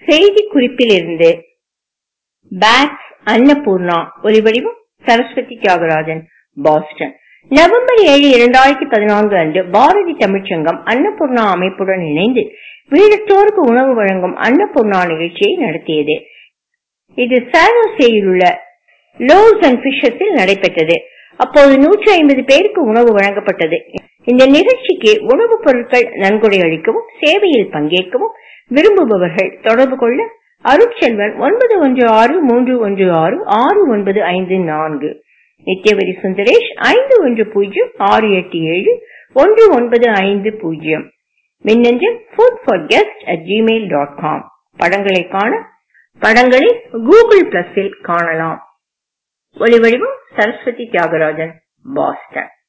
செய்தி குறிப்பிலிருந்து பேக்ஸ் அன்னபூர்ணா ஒலிவடிவம் சரஸ்வதி தியாகராஜன் பாஸ்டன் நவம்பர் ஏழு இரண்டாயிரத்தி பதினான்கு அன்று பாரதி தமிழ்ச்சங்கம் அன்னபூர்ணா அமைப்புடன் இணைந்து வீடற்றோருக்கு உணவு வழங்கும் அன்னபூர்ணா நிகழ்ச்சியை நடத்தியது இது சானோசேயில் உள்ள லோவ்ஸ் அண்ட் பிஷஸில் நடைபெற்றது அப்போது நூற்றி ஐம்பது பேருக்கு உணவு வழங்கப்பட்டது இந்த நிகழ்ச்சிக்கு உணவுப் பொருட்கள் நன்கொடை அளிக்கவும் சேவையில் பங்கேற்கவும் விரும்புபவர்கள் தொடர்பு கொள்ள அருட்செல்வன் ஒன்பது ஒன்று ஆறு மூன்று ஒன்று ஆறு ஆறு ஒன்பது ஐந்து நான்கு நித்யவரி சுந்தரேஷ் ஐந்து ஒன்று பூஜ்ஜியம் ஆறு எட்டு ஏழு ஒன்று ஒன்பது ஐந்து பூஜ்ஜியம் மின்னஞ்சல் food for guest at Gmail dot com படங்களை காண படங்களை கூகுள் பிளஸில் காணலாம் ஒலிவடிவம் சரஸ்வதி தியாகராஜன் பாஸ்டன்